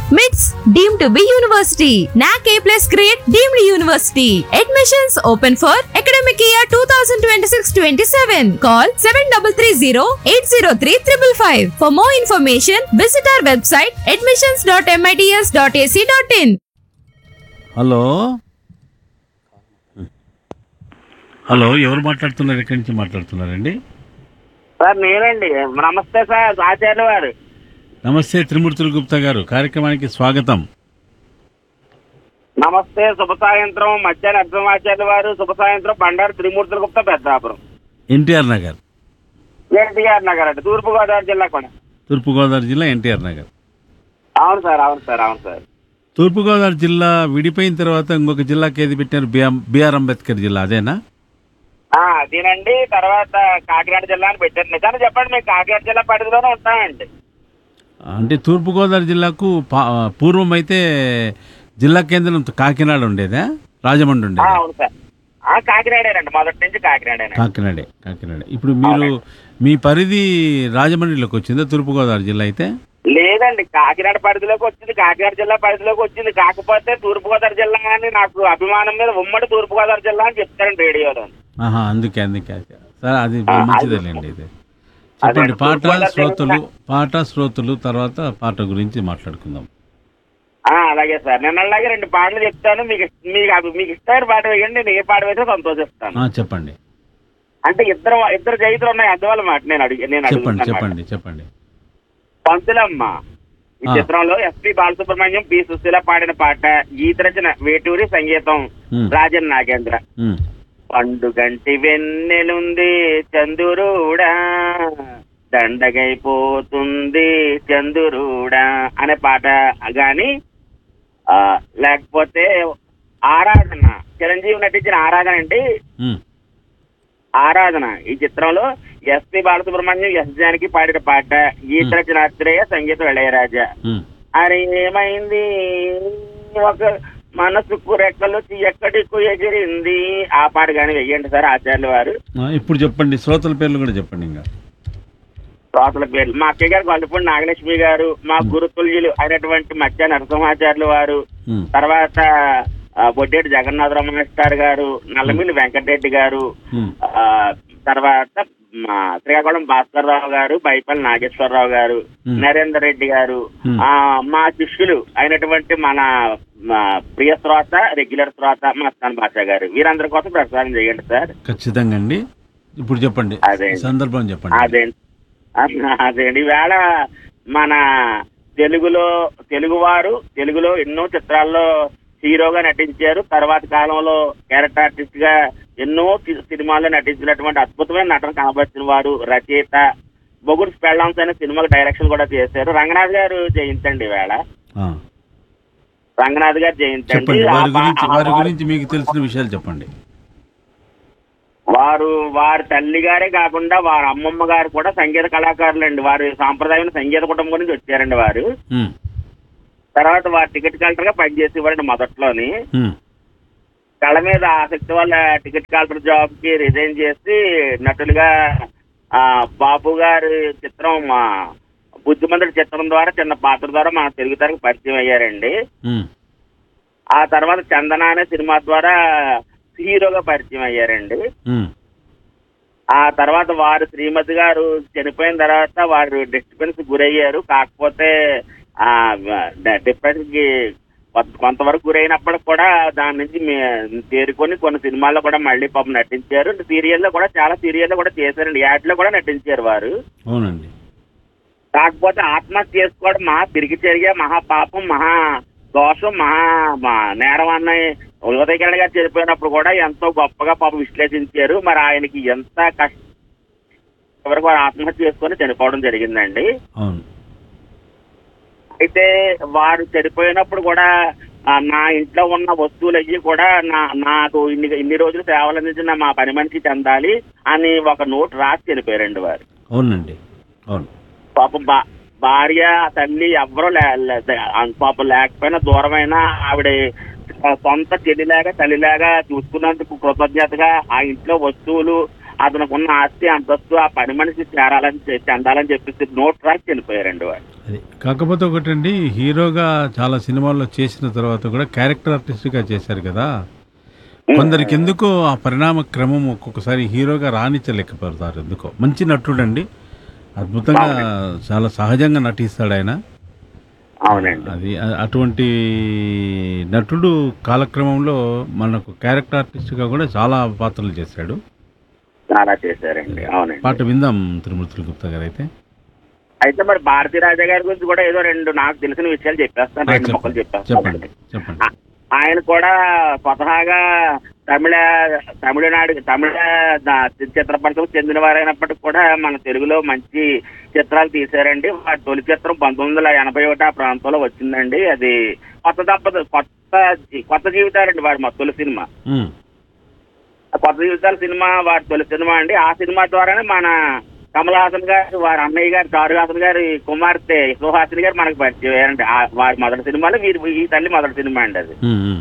MITS deemed to be university. NAC A plus grade deemed university. Admissions open for academic year 2026-27. Call 7330-803-555. For more information, visit our website admissions.mits.ac.in. Hello hello ఎవరు మాట్లాడుతున్నారు ఎక్కడి నుంచి మాట్లాడుతున్నారండి sir నేనండి నమస్తే sir ఆచార్య వారు నమస్తే త్రిమూర్తులు గుప్తా గారు కార్యక్రమానికి స్వాగతం నమస్తే శుభ సాయంత్రం మధ్యాహ్న అర్థమాచార్య వారు శుభ సాయంత్రం బండారు త్రిమూర్తుల గుప్త పెద్దాపురం ఎన్టీఆర్ నగర్ ఎన్టీఆర్ నగర్ అండి తూర్పుగోదావరి జిల్లా కూడా తూర్పుగోదావరి జిల్లా ఎన్టీఆర్ నగర్ అవును సార్ అవును సార్ అవును సార్ తూర్పుగోదావరి జిల్లా విడిపోయిన తర్వాత ఇంకొక జిల్లాకి ఏది పెట్టారు బిఆర్ బిఆర్ అంబేద్కర్ జిల్లా అదేనా ఆ, అదేనండి తర్వాత కాకినాడ జిల్లా అని పెట్టారు నిజాన్ని చెప్పండి మేము కాకినాడ జిల్లా పరిధిలోనే ఉంటామండి అంటే తూర్పుగోదావరి జిల్లాకు పా- పూర్వం అయితే జిల్లా కేంద్రం కాకినాడ ఉండేదా రాజమండ్రి ఆ, ఉండేదా అవును సార్ ఆ, కాకినాడేనండి మొదటి నుంచి కాకినాడేనండి కాకినాడే కాకినాడ ఇప్పుడు మీరు మీ పరిధి రాజమండ్రిలోకి వచ్చిందా తూర్పుగోదావరి జిల్లా అయితే లేదండి కాకినాడ పరిధిలోకి వచ్చింది కాకినాడ జిల్లా పరిధిలోకి వచ్చింది కాకపోతే తూర్పుగోదావరి జిల్లా అని నాకు అభిమానం మీద ఉమ్మడి తూర్పుగోదావరి జిల్లా అని చెప్తారండి రేడియోలో ఆహా అందుకే అందుకే అందుకే. సరే అది ఆ, మంచిదేలేండి ఇది చెప్పండి అదే, పాట తూర్పుగోదావరి శ్రోతలు పాట శ్రోతలు తర్వాత పాట గురించి మాట్లాడుకుందాం ఆ, అలాగే సార్ నేను అలాగే రెండు పాటలు చెప్తాను మీకు ఇష్ట- మీకు అవి- మీకు ఇష్టమైన పాట వేయండి నేను ఏ పాట వేస్తే సంతోషిస్తాను ఆ, చెప్పండి అంటే ఇద్దరు ఇద్దరు జయితులు ఉన్నాయి అందువల్ల మాట నేను అడిగి నేను చెప్పండి అడుగుతున్నాను చెప్పండి చెప్పండి పంతులమ్మ ఈ ఆ. చిత్రంలో ఎస్పి బాలసుబ్రహ్మణ్యం పి సుశీల పాడిన పాట గీత రచన వేటూరి సంగీతం ఉమ్, రాజన్ నాగేంద్ర ఉమ్, పండుగంటి వెన్నెలుంది చందురుడా దండగైపోతుంది చందురుడా అనే పాట గాని ఆ, లేకపోతే ఆరాధన చిరంజీవి నటించిన ఆరాధన అండి ఉమ్, ఆరాధన ఈ చిత్రంలో ఎస్పి బాలసుబ్రహ్మణ్యం ఎస్ జానకి పాడిన పాట గీత రచన ఆత్రేయ సంగీతం ఇళయరాజా ఉమ్. అరే ఏమైంది ఒక మనసుకు రెక్కలు ఎక్కడికు ఎగిరింది ఆ పాట కానీ వెయ్యండి సార్ ఆచార్యులు వారు ఆ, ఇప్పుడు చెప్పండి శ్రోతల పేర్లు కూడా చెప్పండి ఇంకా శ్రోతల పేర్లు మా అక్కయ్య గారు గొల్లపూడి నాగలక్ష్మి గారు మా గురుతుల్యులు అయినటువంటి మధ్య నరసింహాచార్యులు వారు ఉమ్, తర్వాత ఆ, బొడ్డేటి జగన్నాథరామ మాస్టర్ గారు నల్లమిల్లి వెంకటరెడ్డి గారు ఉమ్, ఆ, తర్వాత మా శ్రీకాకుళం భాస్కర్ రావు గారు బైపల్లి నాగేశ్వరరావు గారు Hmm. నరేందర్ రెడ్డి గారు Hmm. ఆ మా శిష్యులు అయినటువంటి మన మా ప్రియ శ్రోత రెగ్యులర్ శ్రోత మస్తాన్ బాషా గారు వీరందరి కోసం ప్రసారం చేయండి సార్ ఖచ్చితంగా అండి ఇప్పుడు చెప్పండి అదే. సందర్భం చెప్పండి అదే అదేండి ఈవేళ మన తెలుగులో తెలుగువారు తెలుగులో ఎన్నో చిత్రాల్లో హీరోగా నటించారు తర్వాత కాలంలో క్యారెక్టర్ ఆర్టిస్ట్ గా ఎన్నో సి- సినిమాల్లో నటించినటువంటి అద్భుతమైన నటన కనబరిచిన వారు రచయిత బొగుడు స్పెల్లాంస్ అనే సినిమాకి డైరెక్షన్ కూడా చేశారు రంగనాథ్ గారు జయించండి ఈవేళ ఆ, రంగనాథ్ గారు జయించండి చెప్పండి ఆ వారి పా- గురించి ఆ వారి వారు- గురించి మీకు తెలిసిన విషయాలు చెప్పండి వారు వారి తల్లి గారే కాకుండా వారి అమ్మమ్మ గారు కూడా సంగీత కళాకారులండి వారి సాంప్రదాయమైన సంగీత కుటుంబం నుంచి వచ్చారండి వారు ఉమ్, తర్వాత వారు టికెట్ కలెక్టర్ గా పనిచేసేవారండి మొదట్లోని ఉమ్, కళ మీద ఆసక్తి వల్ల టికెట్ కలెక్టర్ జాబ్ కి రిజైన్ చేసి నటులుగా ఆ బాబు గారి చిత్రం మా బుద్ధిమంతుడి చిత్రం ద్వారా చిన్న పాత్ర ద్వారా మన తెలుగు తరకు పరిచయం అయ్యారండి ఉమ్, ఆ తర్వాత చందన అనే సినిమా ద్వారా హీరోగా పరిచయం అయ్యారండి ఉమ్, ఆ తర్వాత వారు శ్రీమతి గారు చనిపోయిన తర్వాత వారు డిస్టర్బెన్స్ గురయ్యారు కాకపోతే ఆ డిప్రెషన్ కి కొంత- కొంతవరకు గురైనప్పటికి కూడా దాని నుంచి మే- తేరుకొని కొన్ని సినిమాల్లో కూడా మళ్ళీ పాపం నటించారు సీరియల్లో కూడా చాలా సీరియల్లో కూడా చేశారండి యాడ్ లో కూడా నటించారు వారు అవునండి కాకపోతే ఆత్మహత్య చేసుకోవడం మహా తిరిగి జరిగే మహా పాపం మహా దోషం మహా మా నేరం అన్న ఉదయకిరణ్ గారు చనిపోయినప్పుడు కూడా ఎంతో గొప్పగా పాపం విశ్లేషించారు మరి ఆయనకి ఎంత కష్టం వరకు వారు ఆత్మహత్య చేసుకొని చనిపోవడం జరిగిందండి అవును అయితే వారు చనిపోయినప్పుడు కూడా ఆ, నా ఇంట్లో ఉన్న వస్తువులు అయ్యి కూడా నా నాకు ఇన్ని ఇన్ని రోజులు సేవలు అందించిన మా పని మనిషి చెందాలి అని ఒక నోట్ రాసి చనిపోయారండి వారు అవునండి అవును పాపం బా భార్య తల్లి ఎవరో లే- లే- ఆ పాపం లేకపోయినా దూరమైన ఆవిడ సొంత చెల్లిలాగా తల్లిలాగా చూసుకున్నందుకు కృతజ్ఞతగా ఆ ఇంట్లో వస్తువులు అతనుకున్న ఆస్తి అంతస్తు ఆ పని మనిషి చేరాలని చె- చెందాలని చెప్పేసి నోట్ రాసి చనిపోయారండి వాడు అది కాకపోతే ఒకటండి హీరోగా చాలా సినిమాల్లో చేసిన తర్వాత కూడా క్యారెక్టర్ ఆర్టిస్ట్గా చేశారు కదా కొందరికి ఎందుకో ఆ పరిణామ క్రమం ఒక్కొక్కసారి హీరోగా రాణించలేకపోతారు ఎందుకో మంచి నటుడండి అద్భుతంగా చాలా సహజంగా నటిస్తాడు ఆయన అవునండి అది అ- అటువంటి నటుడు కాలక్రమంలో మనకు క్యారెక్టర్ ఆర్టిస్ట్గా కూడా చాలా పాత్రలు చేశాడు చాలా చేశారండి అవునండి పాట విందాం తిరుమూర్తులు గుప్తా గారు అయితే అయితే మరి భారతీ రాజా గారి గురించి కూడా ఏదో రెండు నాకు తెలిసిన విషయాలు చెప్పేస్తాను ఆ, రెండు మొక్కలు చెప్పండి చెప్పండి చెప్పేస్తాను చెప్పండి ఆ- ఆయన కూడా స్వతహాగా తమిళ తమిళనాడు తమిళ ద- చిత్ర పరిశ్రమకు చెందిన వారైనప్పటికీ కూడా మన తెలుగులో మంచి చిత్రాలు తీశారండి వారి తొలి చిత్రం పంతొమ్మిది వందల ఎనభై ఒకటి ఆ ప్రాంతంలో వచ్చిందండి అది కొత్త తప్పదు కొత్త కొత్త జీవితాలండి వారి మా తొలి సినిమా ఉమ్, ఆ కొత్త జీవితాల సినిమా వారి తొలి సినిమా అండి ఆ సినిమా ద్వారానే మన కమల్ హాసన్ గారు వారి అన్నయ్య గారు చారుహాసన్ గారి కుమార్తె సుహాసిని గారు మనకు పరిచయం అయ్యారండి ఆ- వారి మొదటి సినిమాలో వీరి ఈ తల్లి మొదటి సినిమా అండి అది ఉమ్, ఉమ్.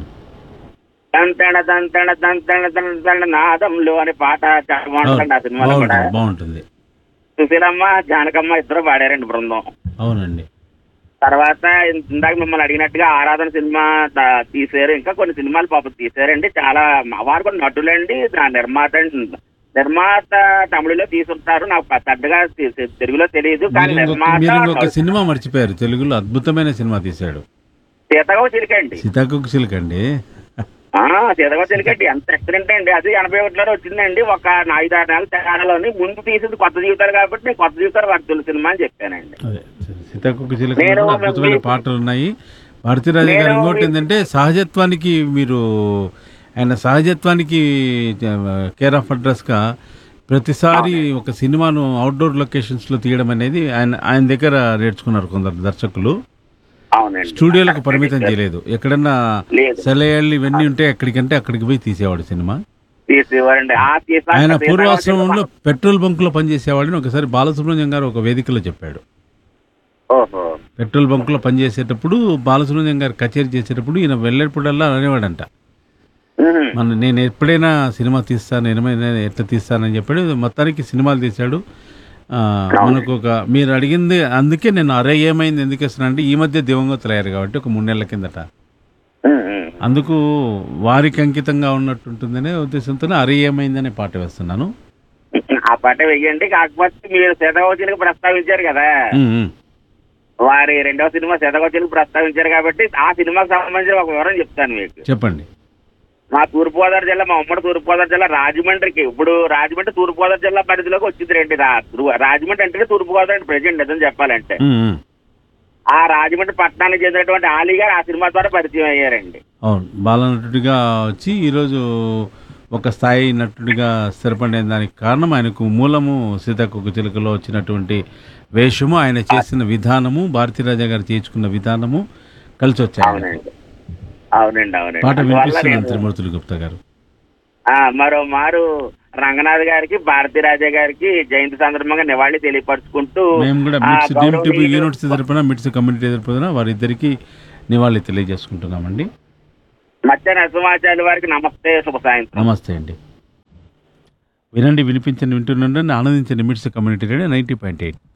దంతణ దంతణ దంతణ దంతణ నాదంలో అనే పాట చాలా బాగుంటుందండి ఆ సినిమాలో కూడా బాగుంటుంది బాగుంటుంది సుశీలమ్మ జానకమ్మ ఇద్దరు పాడారండి బృందం అవునండి తర్వాత ఇందాక మిమ్మల్ని అడిగినట్టుగా ఆరాధన సినిమా త- తీశారు ఇంకా కొన్ని సినిమాలు పాపం తీశారండి చాలా వారు కూడా నటులండి నా నిర్మాత అండి. నిర్మాత తమిళలో తీసుంటారు నాకు పెద్దగా తె- తె- తెలుగులో తెలియదు కానీ మీరు ఇంకొక- నిర్మాత మీరు ఇంకొక సినిమా మర్చిపోయారు తెలుగులో అద్భుతమైన సినిమా తీశాడు సీతగో చిలికండి సీతాకుక్ చిలుకండి ఆ, సీతగో చిలికండి ఎంత ఎక్సలెంట్ అండి అది ఎనభై ఒకటిలో వచ్చిందండి ఒక ఐదు ఆరు నెలల తేడాలోని ముందు తీసింది కొత్త జీవితాలు కాబట్టి నేను కొత్త జీవితాలు వారి తొలి సినిమా అని చెప్పానండి అదే సీతాకుక్ చిలుక నేను అద్భుతమైన మీ- పాటలు ఉన్నాయి భారతీరాజు గారు నేను ఇంకోటి మీ- ఏంటంటే సహజత్వానికి మీరు ఆయన సహజత్వానికి కేర్ ఆఫ్ అడ్రస్గా ప్రతిసారి ఒక సినిమాను అవుట్డోర్ లొకేషన్స్లో తీయడం అనేది ఆయన ఆయన దగ్గర నేర్చుకున్నారు కొందరు దర్శకులు అవునండి స్టూడియోలకు పరిమితం చేయలేదు ఎక్కడన్నా లేదు సెలయాళ్ళు ఇవన్నీ ఉంటే ఎక్కడికంటే అక్కడికి పోయి తీసేవాడు సినిమా తీసేవారండి ఆ తీసా ఆయన సీతగో పూర్వాశ్రమంలో చిలుక- పెట్రోల్ బంకులో పనిచేసేవాడిని ఒకసారి బాలసుబ్రహ్మణ్యం గారు ఒక వేదికలో చెప్పాడు ఓహో పెట్రోల్ బంకులో పనిచేసేటప్పుడు బాలసుబ్రహ్మణ్యం గారు కచేరీ చేసేటప్పుడు ఈయన వెళ్ళేటప్పుడల్లా అనేవాడంట ఉహు. మన నేను ఎప్పుడైనా సినిమా తీస్తాను ఏమైనా ఎట్లా తీస్తానని చెప్పాడు మొత్తానికి సినిమాలు తీశాడు ఆ, మనకు ఒక మీరు అడిగింది అందుకే నేను అరే ఏమైంది ఎందుకు ఇస్తున్నా అంటే ఈ మధ్య దివంగతులు అయ్యారు కాబట్టి ఒక మూడు నెలల కిందట ఉహు, ఉహు. అందుకు వారికి అంకితంగా ఉన్నట్టుంటుందనే ఉద్దేశంతో అరే ఏమైందనే పాట వేస్తున్నాను ఆ పాట వెయ్యండి కాకపోతే మీరు శతగోచనికి ప్రస్తావించారు కదా ఉమ్, ఉమ్. వారి రెండవ సినిమా శతగోచనికి ప్రస్తావించారు కాబట్టి ఆ సినిమాకి సంబంధించిన ఒక వివరం చెప్తాను మీకు చెప్పండి మా తూర్పుగోదావరి జిల్లా మా ఉమ్మడి తూర్పుగోదావరి జిల్లా రాజమండ్రికి ఇప్పుడు రాజమండ్రి తూర్పుగోదావరి జిల్లా పరిధిలోకి వచ్చింది రండి రా- రాజమండ్రి అంటే తూర్పుగోదావరి ప్రెసిడెంట్ నిజం చెప్పాలంటే ఉమ్, ఉమ్. ఆ రాజమండ్రి పట్టణానికి చెందినటువంటి ఆలీ గారు ఆ సినిమా ద్వారా పరిచయం అయ్యారండి అవును బాలనటుడిగా వచ్చి ఈరోజు ఒక స్థాయి నటుడిగా స్థిరపడిన దానికి కారణం ఆయనకు మూలము సీతాకొక చిలుకలో వచ్చినటువంటి వేషము ఆయన చేసిన విధానము భారతీరాజా గారు చేయించుకున్న విధానము కలిసి వచ్చాయి ఆయనకు. అవునండి అవునండి అవునండి పాట అందువల్ల వినిపిస్తున్నాను నేను- త్రిమూర్తులు గుప్తా గారు ఆ, మరో మారు రంగనాథ్ గారికి భారతీ రాజా గారికి జయంతి సందర్భంగా నివాళి తెలియపరుచుకుంటూ మేము కూడా ఆ, మిట్స్ డీమ్ టీవీ గౌరవనీయులు- యూనివర్సిటీ తరపున మిట్స్ కమ్యూనిటీ తరపున వారిద్దరికి నివాళి తెలియజేసుకుంటున్నామండి మత్స్య నరసింహాచార్య వారికి నమస్తే శుభ సాయంత్రం నమస్తే అండి వినండి వినిపించండి వింటుండండి ఆనందించండి MITS community radio ninety point eight